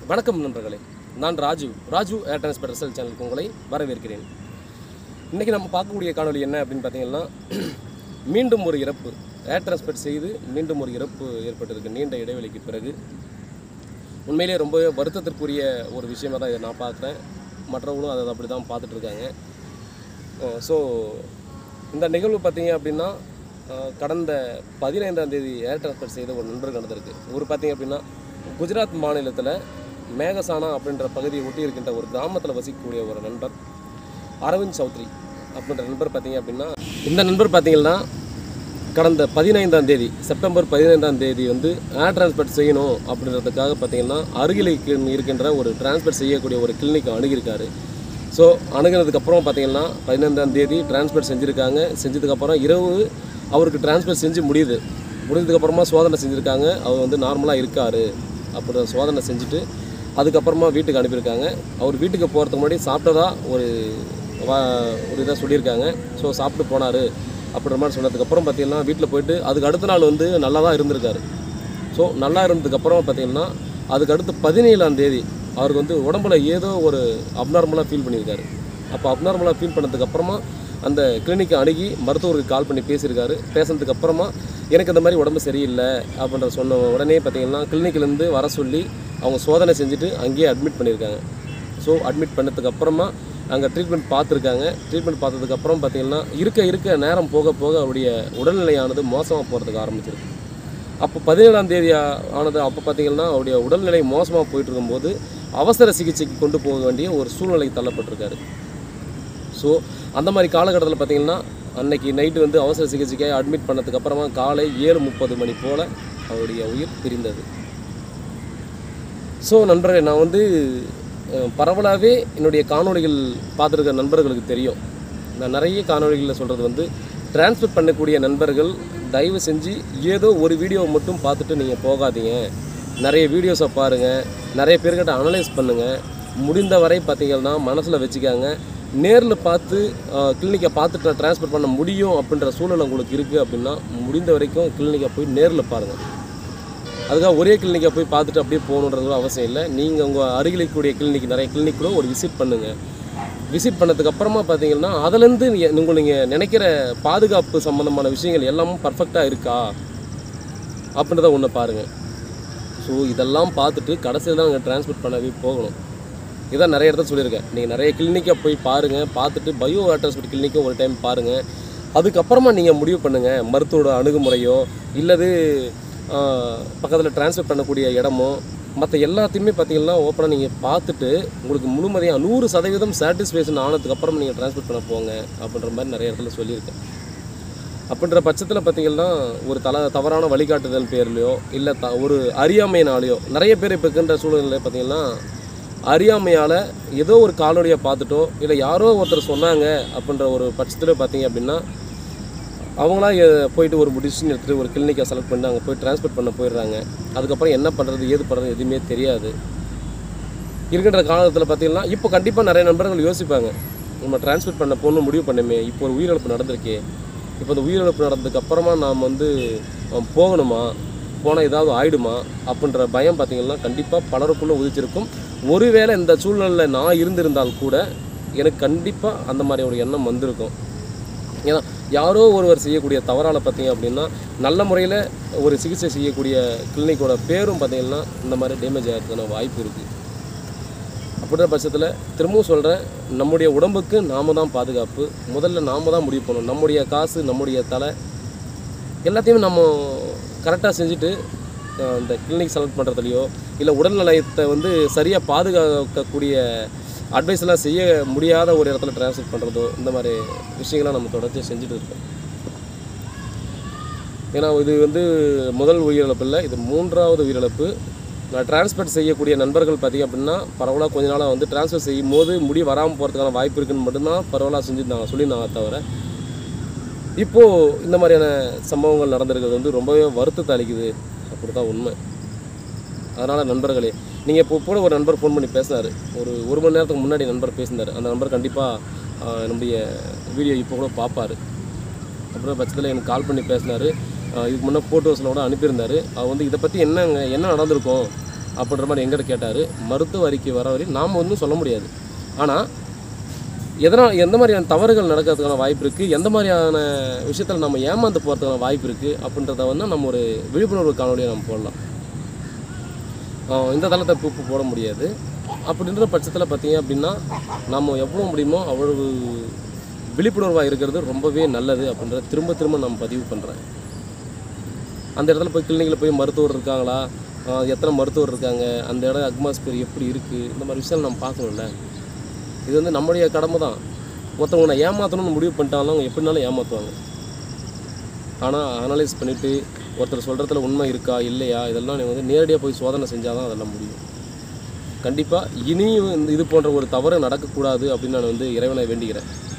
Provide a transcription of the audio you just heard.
வணக்கம் நண்பர்களே நான் Raju Raju air transfer result சேனலுக்கு உங்களை வரவேற்கிறேன் இன்றைக்கி நம்ம பார்க்கக்கூடிய காணொளி என்ன அப்படின்னு பார்த்தீங்கன்னா மீண்டும் ஒரு இறப்பு ஏர் டிரான்ஸ்பர் செய்து மீண்டும் ஒரு இறப்பு ஏற்பட்டிருக்கு நீண்ட இடைவெளிக்கு பிறகு உண்மையிலே ரொம்பவே வருத்தத்திற்குரிய ஒரு விஷயமா தான் இதை நான் பார்க்குறேன் மற்றவங்களும் அதை அப்படி தான் பார்த்துட்டு இருக்காங்க ஸோ இந்த நிகழ்வு பார்த்தீங்க அப்படின்னா அஹ், கடந்த பதினைந்தாம் தேதி ஏர் டிரான்ஸ்பர் செய்த ஒரு நண்பருக்கு நடந்திருக்கு ஒரு பார்த்தீங்க அப்படின்னா குஜராத் மாநிலத்தில் மேகசானா அப்படின்ற பகுதியை ஒட்டி இருக்கின்ற ஒரு கிராமத்தில் வசிக்கக்கூடிய ஒரு நண்பர் அரவிந்த் சௌத்ரி அப்படின்ற நண்பர் பார்த்தீங்க அப்படின்னா இந்த நண்பர் பார்த்தீங்கன்னா கடந்த பதினைந்தாம் தேதி செப்டம்பர் பதினைந்தாம் தேதி வந்து ஏர் டிரான்ஸ்போர்ட் செய்யணும் அப்படின்றதுக்காக பார்த்தீங்கன்னா அருகில் இருக்க- இருக்கின்ற ஒரு டிரான்ஸ்போர்ட் செய்யக்கூடிய ஒரு கிளினிக் அணுகியிருக்காரு ஸோ அணுகினதுக்கப்புறம் பார்த்தீங்கன்னா பதினைந்தாம் தேதி டிரான்ஸ்போர்ட் செஞ்சுருக்காங்க செஞ்சதுக்கப்புறம் இரவு அவருக்கு டிரான்ஸ்போர்ட் செஞ்சு முடியுது முடிஞ்சதுக்கப்புறமா சோதனை செஞ்சுருக்காங்க அவர் வந்து நார்மலாக இருக்கார் அப்படி சோதனை செஞ்சுட்டு அதுக்கப்புறமா வீட்டுக்கு அனுப்பியிருக்காங்க அவர் வீட்டுக்கு போகிறதுக்கு முன்னாடி சாப்பிட்டதா ஒரு வா ஒரு இதாக சொல்லியிருக்காங்க ஸோ சாப்பிட்டு போனார் அப்படின்ற மாதிரி சொன்னதுக்கப்புறம் பார்த்தீங்கன்னா வீட்டில் போயிட்டு அதுக்கு அடுத்த நாள் வந்து நல்லா தான் இருந்திருக்காரு ஸோ நல்லா இருந்ததுக்கப்புறம் பார்த்தீங்கன்னா அதுக்கு அடுத்து பதினேழாம் தேதி அவருக்கு வந்து உடம்புல ஏதோ ஒரு அப்நார்மலாக ஃபீல் பண்ணியிருக்காரு அப்போ அப்நார்மலாக ஃபீல் பண்ணதுக்கப்புறமா அந்த கிளினிக்கை அணுகி மருத்துவருக்கு கால் பண்ணி பேசியிருக்காரு பேசுனதுக்கு அப்புறமா எனக்கு இந்த மாதிரி உடம்பு சரியில்லை அப்படின்ற சொன்ன உடனே பார்த்தீங்கன்னா கிளினிக்லேருந்து வர சொல்லி அவங்க சோதனை செஞ்சுட்டு அங்கேயே அட்மிட் பண்ணியிருக்காங்க ஸோ அட்மிட் பண்ணதுக்கு அப்புறமா அங்கே ட்ரீட்மெண்ட் பார்த்துருக்காங்க ட்ரீட்மெண்ட் பார்த்ததுக்கப்புறம் பார்த்தீங்கன்னா இருக்க இருக்க நேரம் போக போக அவருடைய உடல்நிலையானது மோசமாக போகிறதுக்கு ஆரம்பிச்சிருக்கு அப்போ பதினேழாம் தேதி ஆ- ஆனது அப்போ பார்த்தீங்கன்னா அவருடைய உடல்நிலை மோசமாக போயிட்டு இருக்கும்போது அவசர சிகிச்சைக்கு கொண்டு போக வேண்டிய ஒரு சூழ்நிலை தள்ளப்பட்டிருக்காரு ஸோ அந்த மாதிரி காலகட்டத்தில் பார்த்தீங்கன்னா அன்னைக்கு நைட்டு வந்து அவசர சிகிச்சைக்காக அட்மிட் பண்ணதுக்கு அப்புறமா காலை ஏழு முப்பது மணி போல் அவருடைய உயிர் பிரிந்தது ஸோ நண்பரே நான் வந்து அஹ், பரவலாகவே என்னுடைய காணொளிகள் பார்த்துருக்க நண்பர்களுக்கு தெரியும் நான் நிறைய காணொளிகளில் சொல்கிறது வந்து டிரான்ஸ்ஃபர் பண்ணக்கூடிய நண்பர்கள் தயவு செஞ்சு ஏதோ ஒரு வீடியோவை மட்டும் பார்த்துட்டு நீங்கள் போகாதீங்க நிறைய வீடியோஸை பாருங்கள் நிறைய பேர்கிட்ட அனலைஸ் பண்ணுங்கள் முடிந்த வரை பார்த்தீங்கன்னா மனசில் வச்சுக்காங்க நேரில் பார்த்து கிளினிக்கை பார்த்துட்டு நான் ட்ரான்ஸ்ஃபர் பண்ண முடியும் அப்படின்ற சூழல் உங்களுக்கு இருக்குது அப்படின்னா முடிந்த வரைக்கும் கிளினிக்கை போய் நேரில் பாருங்கள் அதுக்காக ஒரே கிளினிக்கை போய் பார்த்துட்டு அப்படியே போகணுன்றது அவசியம் இல்லை நீங்கள் உங்கள் அருகில் இருக்கக்கூடிய கிளினிக் நிறைய கிளினிக் கூட ஒரு விசிட் பண்ணுங்கள் விசிட் பண்ணதுக்கு அப்புறமா பார்த்தீங்கன்னா அதுலேருந்து நீங்கள் உங்கள் நீங்கள் நினைக்கிற பாதுகாப்பு சம்மந்தமான விஷயங்கள் எல்லாமும் பர்ஃபெக்டாக இருக்கா அப்படின்றத ஒன்று பாருங்கள் ஸோ இதெல்லாம் பார்த்துட்டு கடைசியில் தான் நாங்கள் டிரான்ஸ்போர்ட் பண்ணவே போகணும் இதான் நிறைய இடத்துல சொல்லியிருக்கேன் நீங்கள் நிறைய கிளினிக்கை போய் பாருங்கள் பார்த்துட்டு பயோ டிரான்ஸ்போர்ட் கிளினிக்கை ஒரு டைம் பாருங்கள் அதுக்கப்புறமா நீங்கள் முடிவு பண்ணுங்கள் மருத்துவோட அணுகுமுறையோ இல்லது பக்கத்தில் டிரான்ஸ்ஃபர் பண்ணக்கூடிய இடமோ மற்ற எல்லாத்தையுமே பார்த்தீங்கன்னா ஓப்பனாக நீங்கள் பார்த்துட்டு உங்களுக்கு முழுமதியாக நூறு சதவீதம் சாட்டிஸ்ஃபேக்ஷன் ஆனதுக்கப்புறம் நீங்கள் டிரான்ஸ்போர்ட் பண்ண போங்க அப்படின்ற மாதிரி நிறைய இடத்துல சொல்லியிருக்கேன் அப்படின்ற பட்சத்தில் பார்த்தீங்கன்னா ஒரு தல தவறான வழிகாட்டுதல் பேர்லையோ இல்லை த ஒரு அறியாமையினாலேயோ நிறைய பேர் இப்போ இருக்கின்ற சூழ்நிலையில் பார்த்தீங்கன்னா அறியாமையால் ஏதோ ஒரு காணொலியை பார்த்துட்டோ இல்லை யாரோ ஒருத்தர் சொன்னாங்க அப்படின்ற ஒரு பட்சத்தில் பார்த்தீங்க அப்படின்னா அவங்களா எ- போயிட்டு ஒரு டிசிஷன் எடுத்துகிட்டு ஒரு கிளினிக்கை செலக்ட் பண்ணி அங்கே போய் ட்ரான்ஸ்போர்ட் பண்ண போயிடுறாங்க அதுக்கப்புறம் என்ன பண்ணுறது ஏது பண்ணுறது எதுவுமே தெரியாது இருக்கின்ற காலத்தில் பார்த்தீங்கன்னா இப்போ கண்டிப்பாக நிறைய நண்பர்கள் யோசிப்பாங்க நம்ம டிரான்ஸ்போர்ட் பண்ண போகணும்னு முடிவு பண்ணமே இப்போ ஒரு உயிரிழப்பு நடந்திருக்கே இப்போ இந்த உயிரிழப்பு நடந்ததுக்கு அப்புறமா நாம் வந்து அஹ், போகணுமா போனால் ஏதாவது ஆயிடுமா அப்படின்ற பயம் பார்த்தீங்கன்னா கண்டிப்பாக பலருக்குள்ளே உதிச்சிருக்கும் ஒருவேளை இந்த சூழ்நிலையில் நான் இருந்திருந்தால் கூட எனக்கு கண்டிப்பாக அந்த மாதிரி ஒரு எண்ணம் வந்திருக்கும் ஏன்னா யாரோ ஒருவர் செய்யக்கூடிய தவறால் பார்த்தீங்க அப்படின்னா நல்ல முறையில் ஒரு சிகிச்சை செய்யக்கூடிய கிளினிக்கோட பேரும் பார்த்தீங்கன்னா இந்த மாதிரி டேமேஜ் ஆகிறதுக்கான வாய்ப்பு இருக்குது அப்படின்ற பட்சத்தில் திரும்பவும் சொல்கிறேன் நம்முடைய உடம்புக்கு நாம தான் பாதுகாப்பு முதல்ல நாம தான் முடிவு பண்ணணும் நம்முடைய காசு நம்முடைய தலை எல்லாத்தையுமே நம்ம கரெக்டாக செஞ்சுட்டு அஹ், இந்த கிளினிக் செலக்ட் பண்ணுறதுலையோ இல்லை உடல் நலத்தை வந்து சரியாக பாதுகாக்கக்கூடிய அட்வைஸ் எல்லாம் செய்ய முடியாத ஒரு இடத்துல ட்ரான்ஸ்ஃபர் பண்ணுறதோ இந்த மாதிரி விஷயங்கள்லாம் நம்ம தொடர்ச்சி செஞ்சுட்டு இருக்கோம் ஏன்னா இது வந்து முதல் உயிரிழப்பு இல்லை இது மூன்றாவது உயிரிழப்பு நான் டிரான்ஸ்போர்ட் செய்யக்கூடிய நண்பர்கள் பார்த்திங்க அப்படின்னா பரவலாக கொஞ்ச நாளாக வந்து டிரான்ஸ்ஃபர் செய்யும் போது முடி வராமல் போகிறதுக்கான வாய்ப்பு இருக்குன்னு மட்டும்தான் பரவலாக செஞ்சுருந்தாங்க சொல்லியிருந்தாங்க தவிர இப்போது இந்த மாதிரியான சம்பவங்கள் நடந்திருக்கிறது வந்து ரொம்பவே வருத்தத்தை அளிக்குது அப்படி தான் உண்மை அதனால் நண்பர்களே நீங்கள் இப்போ கூட ஒரு நண்பர் ஃபோன் பண்ணி பேசினார் ஒரு ஒரு மணி நேரத்துக்கு முன்னாடி நண்பர் பேசினார் அந்த நண்பர் கண்டிப்பாக நம்முடைய வீடியோ இப்போ கூட பார்ப்பார் அப்புறம் பட்சத்தில் எனக்கு கால் பண்ணி பேசினார் இதுக்கு முன்னே ஃபோட்டோஸில் கூட அனுப்பியிருந்தார் அவர் வந்து இதை பற்றி என்னங்க என்ன நடந்திருக்கும் அப்படின்ற மாதிரி எங்கிட்ட கேட்டார் மருத்துவ அறிக்கை வர வரையும் நாம் ஒன்றும் சொல்ல முடியாது ஆனால் எதனால் எந்த மாதிரியான தவறுகள் நடக்கிறதுக்கான வாய்ப்பு இருக்குது எந்த மாதிரியான விஷயத்தில் நம்ம ஏமாந்து போகிறதுக்கான வாய்ப்பு இருக்குது அப்படின்றத வந்து நம்ம ஒரு விழிப்புணர்வு காணொலியை நம்ம போடலாம் ஆஹ் இந்த தளத்தை பூப்பு போட முடியாது அப்படின்ற பட்சத்தில் பார்த்தீங்க அப்படின்னா நம்ம எவ்வளோ முடியுமோ அவ்வளவு விழிப்புணர்வாக இருக்கிறது ரொம்பவே நல்லது அப்படின்றத திரும்ப திரும்ப நான் பதிவு பண்ணுறேன் அந்த இடத்துல போய் கிளினிக்கில் போய் மருத்துவர் இருக்காங்களா ஆஹ் எத்தனை மருத்துவர் இருக்காங்க அந்த இடம் அட்மாஸ்பியர் எப்படி இருக்குது இந்த மாதிரி விஷயம் நம்ம பார்க்கணும்ல இது வந்து நம்முடைய கடமை தான் ஒருத்தவங்க நான் ஏமாற்றணும்னு முடிவு பண்ணிட்டாலும் அவங்க எப்படினாலும் ஏமாற்றுவாங்க ஆனால் அனலைஸ் பண்ணிவிட்டு ஒருத்தர் சொல்கிறதுல உண்மை இருக்கா இல்லையா இதெல்லாம் நீங்கள் வந்து நேரடியாக போய் சோதனை செஞ்சால் தான் அதெல்லாம் முடியும் கண்டிப்பாக இனியும் இந்த இது போன்ற ஒரு தவறு நடக்கக்கூடாது அப்படின்னு நான் வந்து இறைவனை வேண்டிக்கிறேன்